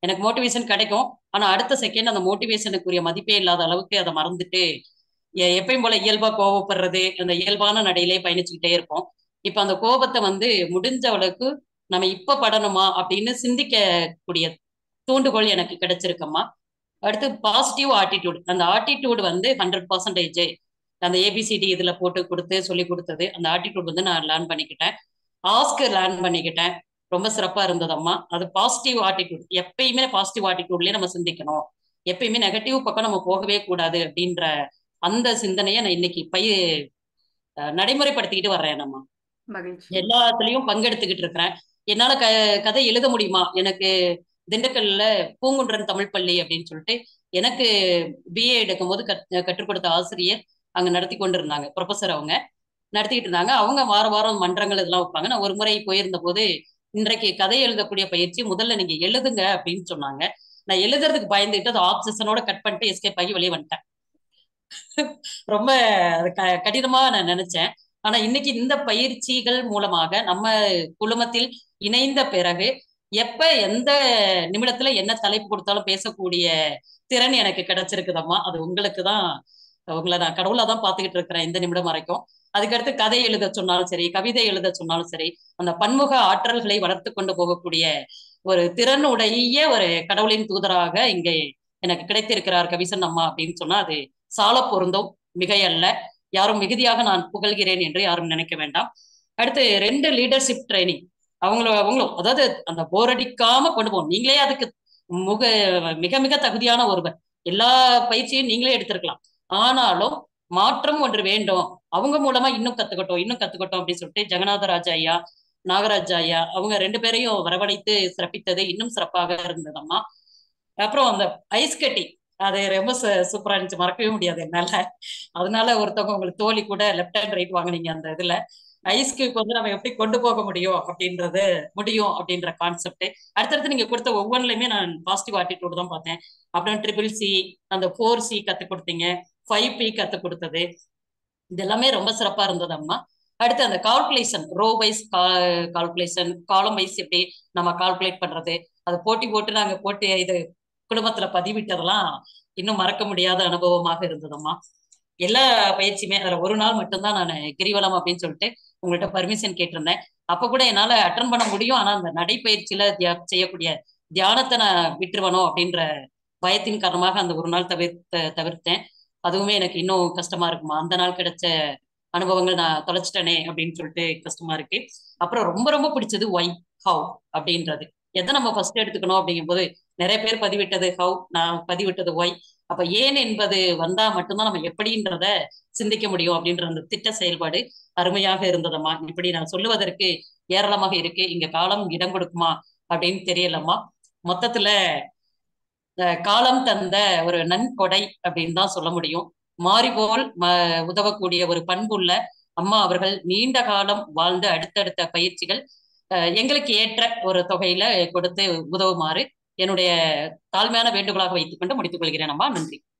எனக்கு மோட்டிவேஷன் கிடைக்கும் ஆனா அடுத்த செகண்ட் அந்த மோட்டிவேஷனுக்குரிய மதிப்பே இல்லாத அளவுக்கு அதை மறந்துட்டு எ- எப்பயும் போல இயல்பா கோவப்படுறது அந்த இயல்பான நடையிலே பயணிச்சுக்கிட்டே இருப்போம் இப்ப அந்த கோபத்தை வந்து முடிஞ்ச அளவுக்கு நம்ம இப்ப படணுமா அப்படின்னு சிந்திக்கக்கூடிய தூண்டுகோல் எனக்கு கிடைச்சிருக்கம்மா அடுத்து பாசிட்டிவ் ஆட்டிடியூட் அந்த ஆட்டிடியூட் வந்து ஹண்ட்ரட் பர்சன்டேஜ் அந்த ஏபிசிடி இதுல போட்டு கொடுத்து சொல்லி கொடுத்தது அந்த ஆட்டிடியூட் வந்து நான் லேர்ன் பண்ணிக்கிட்டேன் ஆஸ்க் லேர்ன் பண்ணிக்கிட்டேன் ரொம்ப சிறப்பா இருந்ததம்மா அது பாசிட்டிவ் ஆட்டிடியூட் எப்பயுமே பாசிட்டிவ் ஆட்டிடியூட்லயே நம்ம சிந்திக்கணும் எப்பயுமே நெகட்டிவ் பக்கம் நம்ம போகவே கூடாது அப்படின்ற அந்த சிந்தனையை நான் இன்னைக்கு பய அஹ் நடைமுறைப்படுத்திக்கிட்டு வர்றேன் நம்ம மகிழ்ச்சி எல்லாத்துலயும் பங்கெடுத்துக்கிட்டு இருக்கிறேன் என்னால க கதை எழுத முடியுமா எனக்கு திண்டுக்கல்ல பூங்குன்றன் தமிழ் பள்ளி அப்படின்னு சொல்லிட்டு எனக்கு பிஏ எடுக்கும் போது கத் கற்றுக் கொடுத்த ஆசிரியர் அங்க நடத்தி கொண்டு இருந்தாங்க ப்ரொஃபஸர் அவங்க நடத்திட்டு இருந்தாங்க அவங்க வார வாரம் மன்றங்கள் இதெல்லாம் வைப்பாங்க நான் ஒரு முறை போயிருந்த போது இன்றைக்கு கதை எழுதக்கூடிய பயிற்சி முதல்ல நீங்க எழுதுங்க அப்படின்னு சொன்னாங்க நான் எழுதுறதுக்கு பயந்துட்டு அதை ஆப்சஷனோட கட் பண்ணிட்டு எஸ்கேப் ஆகி வெளியே வந்துட்டேன் ரொம்ப அது க- கடினமா நான் நினைச்சேன் ஆனா இன்னைக்கு இந்த பயிற்சிகள் மூலமாக நம்ம குழுமத்தில் இணைந்த பிறகு எப்ப எந்த நிமிடத்துல என்ன தலைப்பு கொடுத்தாலும் பேசக்கூடிய திறன் எனக்கு கிடைச்சிருக்குதம்மா அது உங்களுக்கு தான் உங்களை நான் கடவுளா தான் பார்த்துக்கிட்டு இருக்கிறேன் இந்த நிமிடம் வரைக்கும் அதுக்கடுத்து கதை எழுத சொன்னாலும் சரி கவிதை எழுத சொன்னாலும் சரி அந்த பன்முக ஆற்றல்களை வளர்த்து கொண்டு போகக்கூடிய ஒரு திறனுடைய ஒரு கடவுளின் தூதராக இங்கே எனக்கு கிடைத்திருக்கிறார் கவிசன் அம்மா அப்படின்னு சொன்னா அது சால பொருந்தும் மிகையல்ல யாரும் மிகுதியாக நான் புகழ்கிறேன் என்று யாரும் நினைக்க வேண்டாம் அடுத்து ரெண்டு லீடர்ஷிப் ட்ரைனிங் அவங்கள அவங்களும் அதாவது அந்த போர் அடிக்காம கொண்டு போகணும் நீங்களே அதுக்கு முக மிக மிக தகுதியான ஒருவர் எல்லா பயிற்சியும் நீங்களே எடுத்திருக்கலாம் ஆனாலும் மாற்றம் ஒன்று வேண்டும் அவங்க மூலமா இன்னும் கத்துக்கட்டும் இன்னும் கத்துக்கட்டும் அப்படின்னு சொல்லிட்டு ஜெகநாதராஜ ஐயா நாகராஜ் ஐயா அவங்க ரெண்டு பேரையும் வரவழைத்து சிறப்பித்தது இன்னும் சிறப்பாக இருந்ததம்மா அப்புறம் அந்த ஐஸ் கட்டி அது ரொம்ப சு- சூப்பரா இருந்துச்சு மறக்கவே முடியாது என்னால அதனால ஒருத்தவங்க உங்களுக்கு தோழி கூட லெஃப்ட் ஹேண்ட் ரைட் வாங்குனீங்க அந்த இதுல ஐஸ் கியூப் வந்து நம்ம எப்படி கொண்டு போக முடியும் அப்படின்றது முடியும் அப்படின்ற கான்செப்ட் அடுத்தடுத்து நீங்க கொடுத்த ஒவ்வொன்றுலையுமே நான் பாசிட்டிவ் ஆட்டிடியூட் தான் பார்த்தேன் அப்புறம் ட்ரிபிள் சி அந்த ஃபோர் சி கத்து கொடுத்தீங்க ஃபைவ் பி கத்து கொடுத்தது இது எல்லாமே ரொம்ப சிறப்பா இருந்தது அம்மா அடுத்து அந்த calculation row wise calculation column wise எப்படி நம்ம கால்குலேட் பண்றது அது போட்டி போட்டு நாங்க போட்டு இது குடும்பத்துல பதிவிட்டதெல்லாம் இன்னும் மறக்க முடியாத அனுபவமாக இருந்ததம்மா எல்லா பயிற்சியுமே அதுல ஒரு நாள் மட்டும்தான் நான் கிரிவலம் அப்படின்னு சொல்லிட்டு உங்கள்ட்ட பர்மிஷன் கேட்டிருந்தேன் அப்ப கூட என்னால அட்டன் பண்ண முடியும் ஆனா அந்த நடைப்பயிற்சியில தியா செய்யக்கூடிய தியானத்தை நான் விட்டுருவனோ அப்படின்ற பயத்தின் காரணமாக அந்த ஒரு நாள் தவிர்த்த தவிர்த்தேன் அதுவுமே எனக்கு இன்னும் கஷ்டமா இருக்குமா அந்த நாள் கிடைச்ச அனுபவங்கள் நான் தொலைச்சிட்டனே அப்படின்னு சொல்லிட்டு கஷ்டமா இருக்கு அப்புறம் ரொம்ப ரொம்ப பிடிச்சது ஒய் ஹவ் அப்படின்றது எதை நம்ம ஃபர்ஸ்ட் எடுத்துக்கணும் அப்படிங்கும்போது நிறைய பேர் பதிவிட்டது ஹவ் நான் பதிவிட்டது ஒய் அப்ப ஏன் என்பது வந்தா மட்டும்தான் நம்ம எப்படின்றத சிந்திக்க முடியும் அப்படின்ற அந்த திட்ட செயல்பாடு அருமையாக இருந்ததம்மா இப்படி நான் சொல்லுவதற்கு ஏராளமாக இருக்கு இங்க காலம் இடம் கொடுக்குமா அப்படின்னு தெரியலம்மா மொத்தத்துல அஹ் காலம் தந்த ஒரு நன்கொடை அப்படின்னு தான் சொல்ல முடியும் மாறிபோல் ம- உதவக்கூடிய ஒரு பண்புள்ள அம்மா அவர்கள் நீண்ட காலம் வாழ்ந்த அடுத்தடுத்த பயிற்சிகள் அஹ் எங்களுக்கு ஏற்ற ஒரு தொகையில கொடுத்து உதவுமாறு என்னுடைய தாழ்மையான வேண்டுகோளாக வைத்துக் கொண்டு முடித்துக் கொள்கிறேன் அம்மா நன்றி